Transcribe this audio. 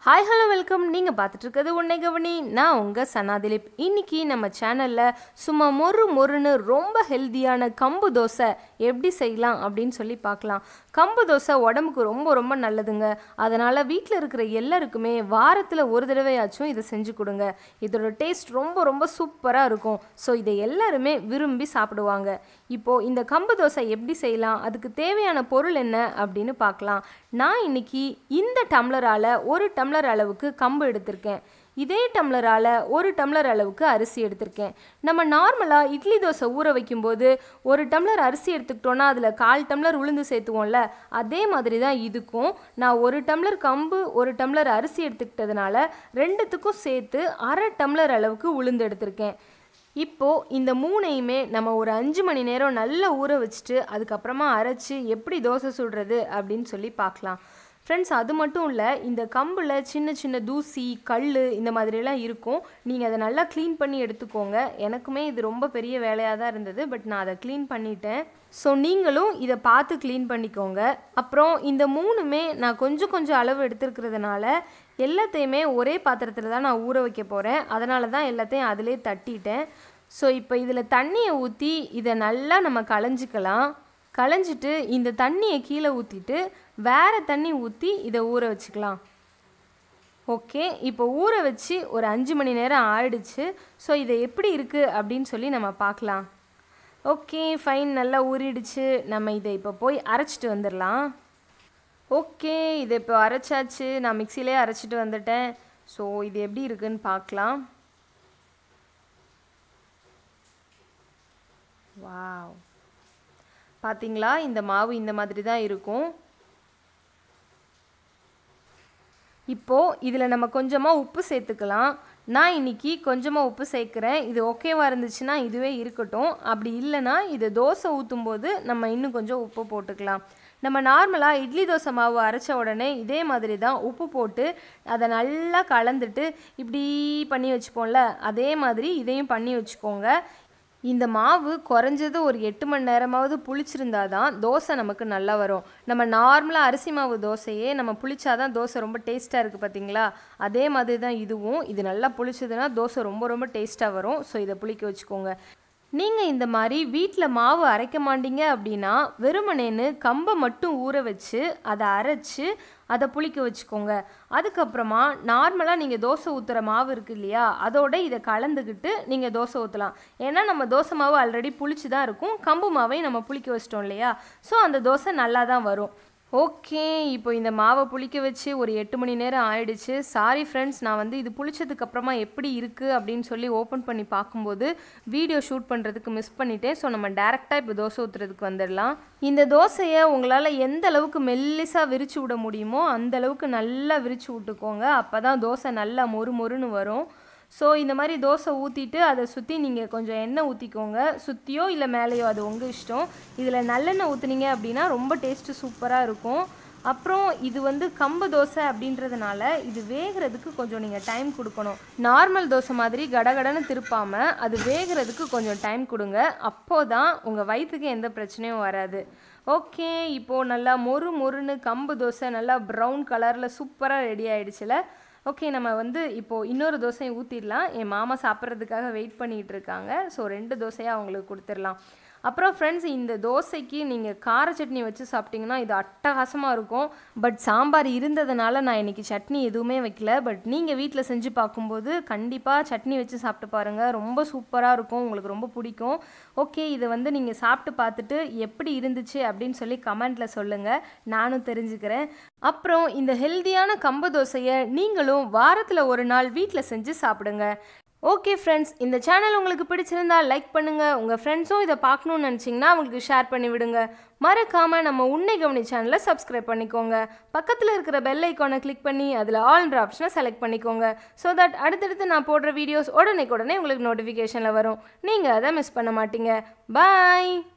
hi hello welcome நீங்கள் பார்த்துட்டு இருக்கிறது உன்னை கவனி நான் உங்கள் சனா திலீப் இன்னைக்கு நம்ம சேனலில் சும்மா மொறு மொறுன்னு ரொம்ப ஹெல்தியான கம்பு தோசை எப்படி செய்யலாம் அப்படின்னு சொல்லி பார்க்கலாம் கம்பு தோசை உடம்புக்கு ரொம்ப ரொம்ப நல்லதுங்க அதனால் வீட்டில் இருக்கிற எல்லாருக்குமே வாரத்தில் ஒரு தடவையாச்சும் இதை செஞ்சு கொடுங்க இதோட டேஸ்ட் ரொம்ப ரொம்ப சூப்பராக இருக்கும் ஸோ இதை எல்லாருமே விரும்பி சாப்பிடுவாங்க இப்போது இந்த கம்பு தோசை எப்படி செய்யலாம் அதுக்கு தேவையான பொருள் என்ன அப்படின்னு பார்க்கலாம் நான் இன்னைக்கு இந்த டம்ளரால் ஒரு டம்ளர் அளவுக்கு கம்பு எடுத்திருக்கேன் இதே டம்ளரால் ஒரு டம்ளர் அளவுக்கு அரிசி எடுத்திருக்கேன் நம்ம நார்மலாக இட்லி தோசை ஊற வைக்கும்போது ஒரு டம்ளர் அரிசி எடுத்துக்கிட்டோன்னா அதில் கால் டம்ளர் உளுந்து சேர்த்துவோம்ல அதே மாதிரி தான் இதுக்கும் நான் ஒரு டம்ளர் கம்பு ஒரு டம்ளர் அரிசி எடுத்துக்கிட்டதுனால ரெண்டுத்துக்கும் சேர்த்து அரை டம்ளர் அளவுக்கு உளுந்து எடுத்திருக்கேன் இப்போது இந்த மூணையுமே நம்ம ஒரு அஞ்சு மணி நேரம் நல்லா ஊற வச்சுட்டு அதுக்கப்புறமா அரைச்சி எப்படி தோசை சுடுறது அப்படின்னு சொல்லி பார்க்கலாம் ஃப்ரெண்ட்ஸ் அது மட்டும் இல்லை இந்த கம்பில் சின்ன சின்ன தூசி கல் இந்த மாதிரியெல்லாம் இருக்கும் நீங்கள் அதை நல்லா க்ளீன் பண்ணி எடுத்துக்கோங்க எனக்குமே இது ரொம்ப பெரிய வேலையாக தான் இருந்தது பட் நான் அதை க்ளீன் பண்ணிட்டேன் ஸோ நீங்களும் இதை பார்த்து க்ளீன் பண்ணிக்கோங்க அப்புறம் இந்த மூணுமே நான் கொஞ்சம் கொஞ்சம் அளவு எடுத்துருக்கிறதுனால எல்லாத்தையுமே ஒரே பாத்திரத்தில் தான் நான் ஊற வைக்க போகிறேன் அதனால தான் எல்லாத்தையும் அதிலே தட்டிட்டேன் ஸோ இப்போ இதில் தண்ணியை ஊற்றி இதை நல்லா நம்ம களைஞ்சிக்கலாம் களைஞ்சிட்டு இந்த தண்ணியை கீழே ஊற்றிட்டு வேறு தண்ணி ஊற்றி இதை ஊற வச்சுக்கலாம் ஓகே இப்போ ஊற வச்சு ஒரு அஞ்சு மணி நேரம் ஆயிடுச்சு ஸோ இதை எப்படி இருக்குது அப்படின்னு சொல்லி நம்ம பார்க்கலாம் ஓகே ஃபைன் நல்லா ஊறிடுச்சு நம்ம இதை இப்போ போய் அரைச்சிட்டு வந்துடலாம் ஓகே இதை இப்போ அரைச்சாச்சு நான் மிக்சிலே அரைச்சிட்டு வந்துட்டேன் ஸோ இது எப்படி இருக்குன்னு பார்க்கலாம் வாவ் பார்த்தீங்களா இந்த மாவு இந்த மாதிரி தான் இருக்கும் இப்போது இதில் நம்ம கொஞ்சமாக உப்பு சேர்த்துக்கலாம் நான் இன்னைக்கு கொஞ்சமாக உப்பு சேர்க்குறேன் இது ஓகேவாக இருந்துச்சுன்னா இதுவே இருக்கட்டும் அப்படி இல்லைன்னா இது தோசை ஊற்றும் போது நம்ம இன்னும் கொஞ்சம் உப்பு போட்டுக்கலாம் நம்ம நார்மலாக இட்லி தோசை மாவு அரைச்ச உடனே இதே மாதிரி தான் உப்பு போட்டு அதை நல்லா கலந்துட்டு இப்படி பண்ணி வச்சுப்போம்ல அதே மாதிரி இதையும் பண்ணி வச்சுக்கோங்க இந்த மாவு குறைஞ்சது ஒரு எட்டு மணி நேரமாவது புளிச்சிருந்தா தான் தோசை நமக்கு நல்லா வரும் நம்ம நார்மலாக அரிசி மாவு தோசையே நம்ம புளிச்சாதான் தோசை ரொம்ப டேஸ்ட்டாக இருக்குது பார்த்தீங்களா அதே மாதிரி தான் இதுவும் இது நல்லா புளிச்சதுன்னா தோசை ரொம்ப ரொம்ப டேஸ்ட்டாக வரும் ஸோ இதை புளிக்க வச்சுக்கோங்க நீங்கள் இந்த மாதிரி வீட்டில் மாவு அரைக்க மாட்டீங்க அப்படின்னா வெறுமனேன்னு கம்பை மட்டும் ஊற வச்சு அதை அரைச்சி அதை புளிக்க வச்சுக்கோங்க அதுக்கப்புறமா நார்மலாக நீங்கள் தோசை ஊற்றுற மாவு இருக்கு இல்லையா அதோட இதை கலந்துக்கிட்டு நீங்கள் தோசை ஊற்றலாம் ஏன்னா நம்ம தோசை மாவு ஆல்ரெடி புளிச்சு தான் இருக்கும் கம்பு மாவையும் நம்ம புளிக்க வச்சிட்டோம் இல்லையா ஸோ அந்த தோசை நல்லா தான் வரும் ஓகே இப்போ இந்த மாவை புளிக்க வச்சு ஒரு எட்டு மணி நேரம் ஆயிடுச்சு சாரி ஃப்ரெண்ட்ஸ் நான் வந்து இது புளிச்சதுக்கு அப்புறமா எப்படி இருக்குது அப்படின்னு சொல்லி ஓப்பன் பண்ணி பார்க்கும்போது வீடியோ ஷூட் பண்ணுறதுக்கு மிஸ் பண்ணிட்டேன் ஸோ நம்ம டேரெக்டாக இப்போ தோசை ஊற்றுறதுக்கு வந்துடலாம் இந்த தோசையை உங்களால் எந்த அளவுக்கு மெல்லிசாக விரிச்சு விட முடியுமோ அந்த அளவுக்கு நல்லா விரிச்சு விட்டுக்கோங்க அப்போ தான் தோசை நல்லா மொறு மொறுன்னு வரும் ஸோ இந்த மாதிரி தோசை ஊற்றிட்டு அதை சுற்றி நீங்கள் கொஞ்சம் எண்ணெய் ஊற்றிக்கோங்க சுற்றியோ இல்லை மேலேயோ அது உங்கள் இஷ்டம் இதில் நல்லெண்ணெய் ஊற்றுனீங்க அப்படின்னா ரொம்ப டேஸ்ட்டு சூப்பராக இருக்கும் அப்புறம் இது வந்து கம்பு தோசை அப்படின்றதுனால இது வேகிறதுக்கு கொஞ்சம் நீங்கள் டைம் கொடுக்கணும் நார்மல் தோசை மாதிரி கடகடன்னு திருப்பாமல் அது வேகிறதுக்கு கொஞ்சம் டைம் கொடுங்க அப்போ தான் உங்கள் வயிற்றுக்கு எந்த பிரச்சனையும் வராது ஓகே இப்போது நல்லா மொறு மொறுன்னு கம்பு தோசை நல்லா ப்ரௌன் கலரில் சூப்பராக ரெடி ஆகிடுச்சுல ஓகே நம்ம வந்து இப்போது இன்னொரு தோசையை ஊற்றிடலாம் என் மாமா சாப்பிட்றதுக்காக வெயிட் பண்ணிகிட்டு இருக்காங்க ஸோ ரெண்டு தோசையாக அவங்களுக்கு கொடுத்துடலாம் அப்புறம் ஃப்ரெண்ட்ஸ் இந்த தோசைக்கு நீங்கள் கார சட்னி வச்சு சாப்பிட்டிங்கன்னா இது அட்டகாசமாக இருக்கும் பட் சாம்பார் இருந்ததுனால நான் இன்றைக்கி சட்னி எதுவுமே வைக்கல பட் நீங்கள் வீட்டில் செஞ்சு பார்க்கும்போது கண்டிப்பாக சட்னி வச்சு சாப்பிட்டு பாருங்கள் ரொம்ப சூப்பராக இருக்கும் உங்களுக்கு ரொம்ப பிடிக்கும் ஓகே இதை வந்து நீங்கள் சாப்பிட்டு பார்த்துட்டு எப்படி இருந்துச்சு அப்படின்னு சொல்லி கமெண்ட்டில் சொல்லுங்கள் நானும் தெரிஞ்சுக்கிறேன் அப்புறம் இந்த ஹெல்தியான கம்பு தோசையை நீங்களும் வாரத்தில் ஒரு நாள் வீட்டில் செஞ்சு சாப்பிடுங்க ஓகே ஃப்ரெண்ட்ஸ் இந்த சேனல் உங்களுக்கு பிடிச்சிருந்தா லைக் பண்ணுங்கள் உங்கள் ஃப்ரெண்ட்ஸும் இதை பார்க்கணுன்னு நினச்சிங்கன்னா அவங்களுக்கு ஷேர் பண்ணி விடுங்க மறக்காமல் நம்ம உன்னை கவனி சேனலை சப்ஸ்கிரைப் பண்ணிக்கோங்க பக்கத்தில் இருக்கிற பெல் ஐக்கானை கிளிக் பண்ணி அதில் ஆல்ன்ற ஆப்ஷனை செலக்ட் பண்ணிக்கோங்க ஸோ தட் அடுத்தடுத்து நான் போடுற வீடியோஸ் உடனே உடனே உங்களுக்கு நோட்டிஃபிகேஷனில் வரும் நீங்கள் அதை மிஸ் பண்ண மாட்டீங்க பாய்